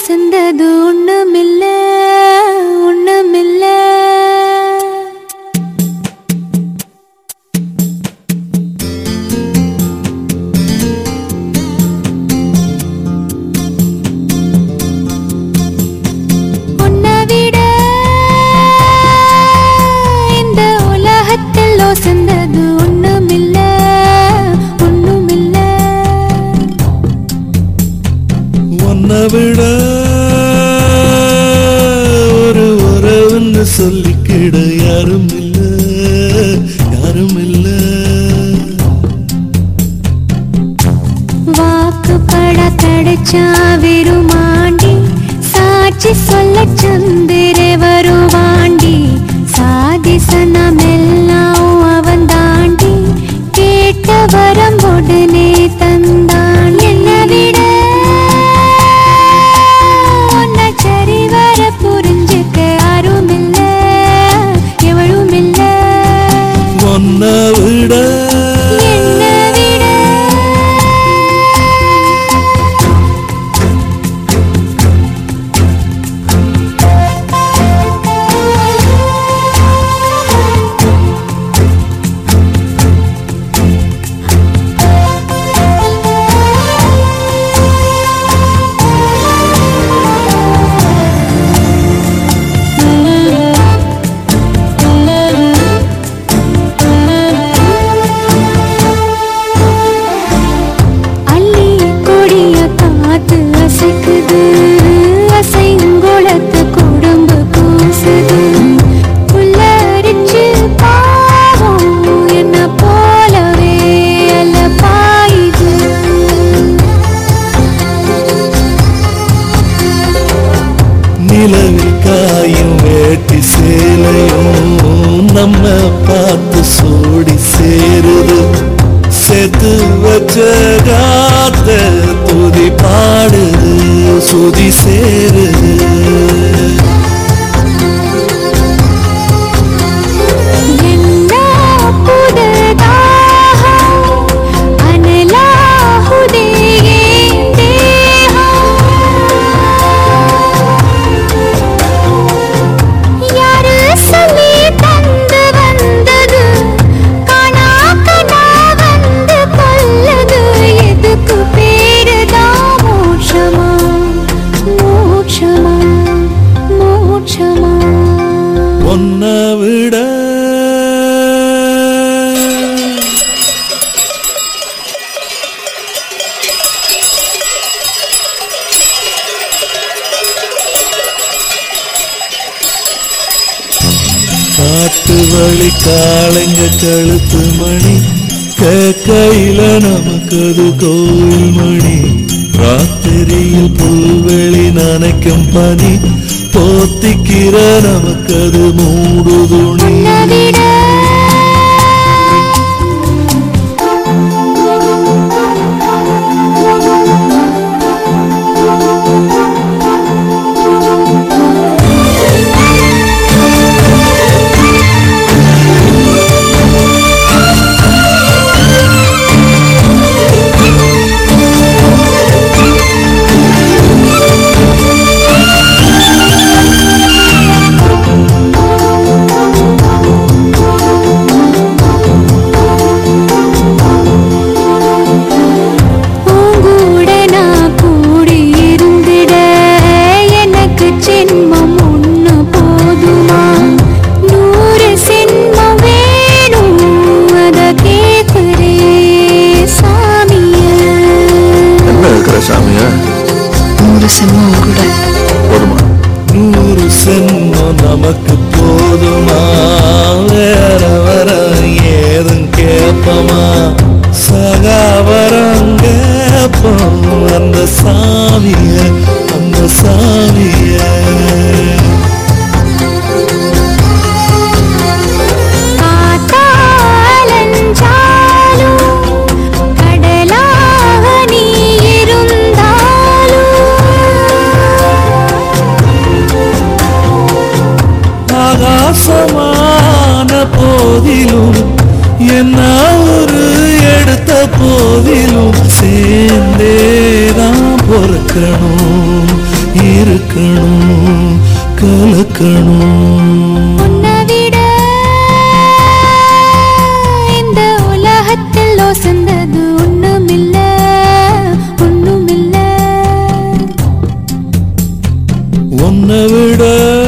ஒசந்தது ஒண்ணுமில்ல ஒண்ணுமில்ல உன்னை விட இந்த உலகத்தில் ஒசந்தது ஒண்ணுமில்ல ஒண்ணுமில்ல உன்னை விட ஒரு உறவுன்னு சொல்லிக்கிட யாரும் இல்ல யாரும் இல்ல வாக்குப்பட கிடைச்சா வெறுமாண்டி சாட்சி சொல்ல சந்திர வருவாண்டி சாதி சனமெல்லாம் அவன் தாண்டி கேட்ட வரம் உடனே தந்தான் என்னை விட உன்னை சரிவர புரிஞ்சுக்க யாரும் இல்ல எவளும் இல்ல உன்னை விட என்னை விட அள்ளி கொடிய காத்து அசைக்குது அசைங்குளத்து குடும்பு கூசுது புல்லரிச்சு பாவம் என்ன போலவே அல்ல பாயுது நிலவில் காயும் வேட்டி சேலையும் நம்ம பார்த்து சோடி சேருது செத்து வச்ச காத்த துதி பாடுது சுதி சேருது என்ன புதுதாக அனலாகுதே என் தேகம். யாரு சொல்லி தந்து வந்தது காணா கனா வந்து கொல்லது எதுக்கு பேருதான் மோட்சமா மோட்சமா மோட்சமா உன்னை விட காட்டு வழி காளைங்க கழுத்து மணி கையில நமக்கு அது கோயில் மணி ராத்திரியில் புல்வெளி நனைக்கும் பனி போத்திக்கிற நமக்கு அது மூடுதுணி உன்னை விட உங்கூட நான் கூடி இருந்திட எனக்கு ஜென்மம் ஒண்ணு போதுமா நூறு சென்மம் வேணும் அத கேக்குறே சாமிய என்ன இருக்கிற சாமியா நூறு செம்மம் கூட போதுமா நூறு சென்மம் நமக்கு போதுமா வேற வர ஏதும் கேப்பமா சகாவரம் கேப்போம் அந்த சாமிய அந்த சாமிய காத்தாலஞ்சாலும் கடலாக நீ இருந்தாலும் ஆகாசமான போதிலும் என்ன ஒரு எடுத்த போதிலும் சேர்ந்தேதான் பொறுக்கணும் இரு கேட்கணும் உன்னை விட இந்த உலகத்தில் ஒசந்தது ஒண்ணுமில்ல ஒண்ணுமில்ல உன்னை விட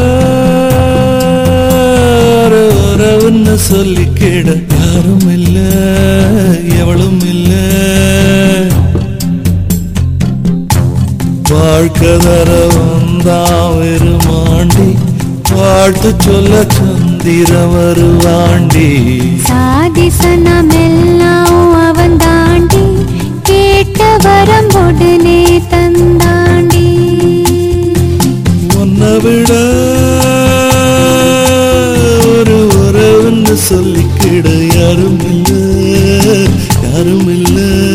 ஒரு உறவுன்னு சொல்லிக்கிட யாரும் இல்ல எவளும் இல்ல வாழ்க்கை தர வந்தா வெறுமாண்டி வாழ்த்து சொல்ல சந்திர வருவாண்டி சாதி சனமெல்லாம் அவன் தாண்டி கேட்ட வரம் உடனே தந்தாண்டி உன்னை விட ஒரு உறவுன்னு சொல்லிக்கிட யாரும் இல்ல யாரும் இல்ல